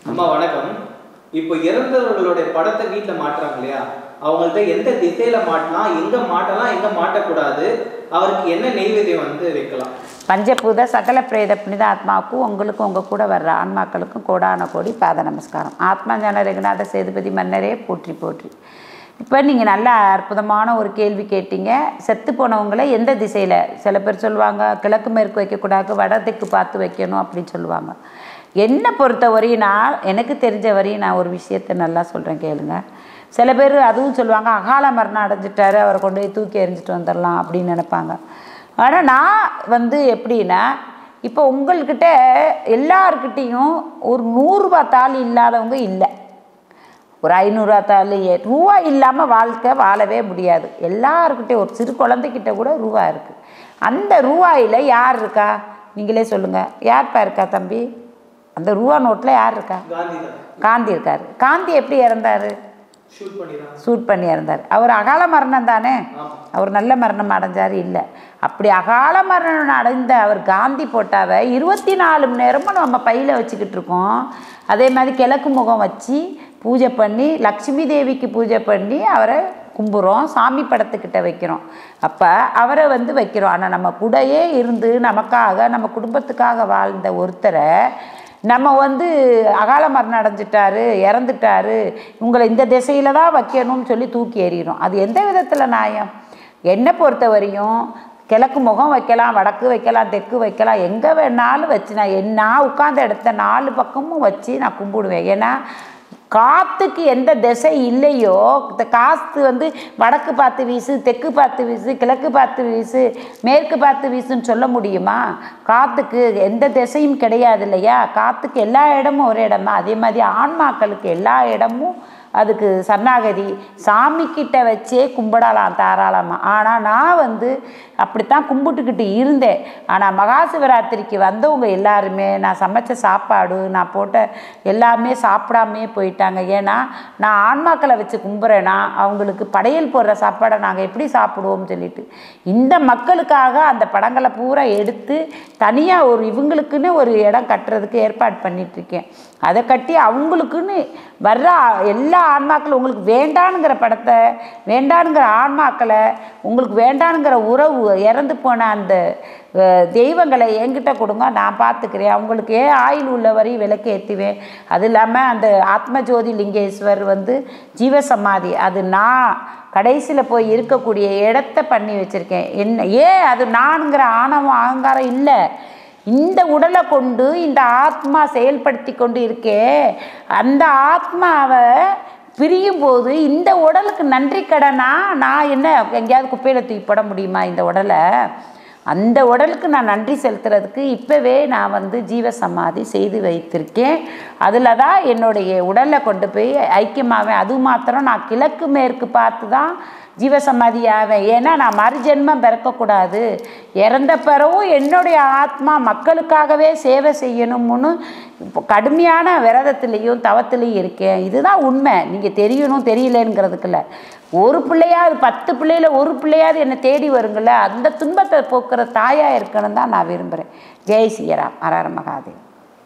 அம்மா வணக்கம் இப்போ இறந்தவர்களுடைய படத்தை வீட்ல மாட்டுறாங்க இல்லையா அவங்கள்ட்ட எந்த திசையில மாட்டலாம் எங்க மாட்டலாம் எங்க மாட்டக்கூடாது அவருக்கு என்ன நெய்வேத்தியம் வந்து வைக்கலாம் பஞ்சபூத சகல பிரேத புனித ஆத்மாவுக்கும் உங்களுக்கும் உங்கள் கூட வர்ற ஆன்மாக்களுக்கும் கோடான கோடி பாத நமஸ்காரம் ஆத்மா ஞான ரகுநாத சேதுபதி மன்னரே போற்றி போற்றி இப்போ நீங்கள் நல்ல அற்புதமான ஒரு கேள்வி கேட்டீங்க செத்து போனவங்களை எந்த திசையில் சில பேர் சொல்லுவாங்க கிழக்கு மேற்கு வைக்கக்கூடாது வடதிக்கு பார்த்து வைக்கணும் அப்படின்னு சொல்லுவாங்க என்னை பொறுத்த வரையும் நான் எனக்கு தெரிஞ்ச வரையும் நான் ஒரு விஷயத்தை நல்லா சொல்கிறேன் கேளுங்க சில பேர் அதுவும் சொல்லுவாங்க அகால மரணம் அடைஞ்சிட்டாரு அவரை கொண்டு போய் தூக்கி எறிஞ்சிட்டு வந்துடலாம் அப்படின்னு நினைப்பாங்க ஆனால் நான் வந்து எப்படின்னா இப்போ உங்கள்கிட்ட எல்லார்கிட்டேயும் ஒரு நூறுரூபா தாள் இல்லாதவங்க இல்லை ஒரு ஐநூறுரூவா தாள் ஏ- ரூபா இல்லாமல் வாழ்க்கை வாழவே முடியாது எல்லாருக்கிட்டையும் ஒரு சிறு குழந்தைகிட்ட கூட ரூபா இருக்குது அந்த ரூபாயில் யார் இருக்கா நீங்களே சொல்லுங்கள் யார்ப்பா இருக்கா தம்பி அந்த ரூபா நோட்டில் யார் இருக்கா காந்தி தான் காந்தி இருக்கார் காந்தி எப்படி இறந்தார் ஷூட் பண்ணிடுறாங்க சூட் பண்ணி இறந்தார் அவர் அகால மரணம் தானே ஆமா அவர் நல்ல மரணம் அடைஞ்சார் இல்லை அப்படி அகால மரணம் அடைந்த அவர் காந்தி போட்டாவை இருபத்தி நாலு மணி நேரமும் நம்ம பையில் வச்சுக்கிட்டு இருக்கோம் அதே மாதிரி கிழக்கு முகம் வச்சு பூஜை பண்ணி லக்ஷ்மி தேவிக்கு பூஜை பண்ணி அவரை கும்புறோம் சாமி படத்துக்கிட்ட வைக்கிறோம் அப்போ அவரை வந்து வைக்கிறோம் ஆனால் நம்ம கூடயே இருந்து நமக்காக நம்ம குடும்பத்துக்காக வாழ்ந்த ஒருத்தரை நம்ம வந்து அகால மரணம் அடைஞ்சிட்டாரு இறந்துட்டாரு உங்களை இந்த திசையில தான் வைக்கணும்னு சொல்லி தூக்கி எறிகிறோம் அது எந்த விதத்தில் நியாயம் என்னை பொறுத்த வரையும் கிழக்கு முகம் வைக்கலாம் வடக்கு வைக்கலாம் தெற்கு வைக்கலாம் எங்கே வேணாலும் வச்சு நான் என் நான் உட்கார்ந்த இடத்த நாலு பக்கமும் வச்சு நான் கும்பிடுவேன் ஏன்னா காற்றுக்கு எந்த திசை இல்லையோ இந்த காற்று வந்து வடக்கு பார்த்து வீசு தெற்கு பார்த்து வீசு கிழக்கு பார்த்து வீசு மேற்கு பார்த்து வீசுன்னு சொல்ல முடியுமா காற்றுக்கு எந்த திசையும் கிடையாது இல்லையா காற்றுக்கு எல்லா இடமும் ஒரு இடம் தான் அதே மாதிரி ஆன்மாக்களுக்கு எல்லா இடமும் அதுக்கு சரணாகதி சாமிக்கிட்ட வச்சே கும்பிடலாம் தாராளமாக ஆனால் நான் வந்து அப்படித்தான் கும்பிட்டுக்கிட்டு இருந்தேன் ஆனால் மகா சிவராத்திரிக்கு வந்தவங்க எல்லாருமே நான் சமைச்ச சாப்பாடு நான் போட்ட எல்லாமே சாப்பிடாமே போயிட்டாங்க ஏன்னா நான் ஆன்மாக்களை வச்சு கும்புறேன்னா அவங்களுக்கு படையல் போடுற சாப்பாடை நாங்கள் எப்படி சாப்பிடுவோம்னு சொல்லிட்டு இந்த மக்களுக்காக அந்த படங்களை பூரா எடுத்து தனியாக ஒரு இவங்களுக்குன்னு ஒரு இடம் கட்டுறதுக்கு ஏற்பாடு பண்ணிட்டு இருக்கேன் அதை கட்டி அவங்களுக்குன்னு வர்ற எல்லா ஆன்மாக்களும் உங்களுக்கு வேண்டானுங்கிற படத்தை வேண்டானுங்கிற ஆன்மாக்களை உங்களுக்கு வேண்டானுங்கிற உறவு இறந்து போன அந்த அஹ், தெய்வங்களை என்கிட்ட கொடுங்க நான் பார்த்துக்கிறேன் அவங்களுக்கு ஏன் ஆயில் உள்ள வரை விளக்கு ஏற்றுவேன் அது இல்லாமல் அந்த ஆத்மஜோதி லிங்கேஸ்வர் வந்து ஜீவசமாதி அது நான் கடைசியில் போய் இருக்கக்கூடிய இடத்த பண்ணி வச்சுருக்கேன் என்ன ஏன் அது நானுங்கிற ஆணவம் அகங்காரம் இல்லை இந்த உடலை கொண்டு இந்த ஆத்மா செயல்படுத்தி கொண்டு இருக்கே அந்த ஆத்மாவை பிரியும் போது இந்த உடலுக்கு நன்றி கடனா நான் என்ன எங்கேயாவது குப்பையில் தூக்கி போட முடியுமா இந்த உடலை அந்த உடலுக்கு நான் நன்றி செலுத்துறதுக்கு இப்போவே நான் வந்து ஜீவ சமாதி செய்து வைத்திருக்கேன் அதில் தான் என்னுடைய உடலை கொண்டு போய் ஐக்கியமாவேன் அது மாத்திரம் நான் கிழக்கு மேற்கு பார்த்து தான் ஜீவசமாதி ஆவேன் ஏன்னா நான் மறுஜென்மம் பிறக்கக்கூடாது இறந்த பிறவும் என்னுடைய ஆத்மா மக்களுக்காகவே சேவை செய்யணும்னு இப்போ கடுமையான விரதத்துலேயும் தவத்துலேயும் இருக்கேன் இதுதான் உண்மை நீங்கள் தெரியணும் தெரியலங்கிறதுக்குல ஒரு பிள்ளையாவது பத்து பிள்ளையில ஒரு பிள்ளையாவது என்னை தேடி வருங்கள அந்த துன்பத்தை போக்குற தாயாக இருக்கணும் தான் நான் விரும்புகிறேன் ஜெய் ஸ்ரீராம் அரர மகாதேவ்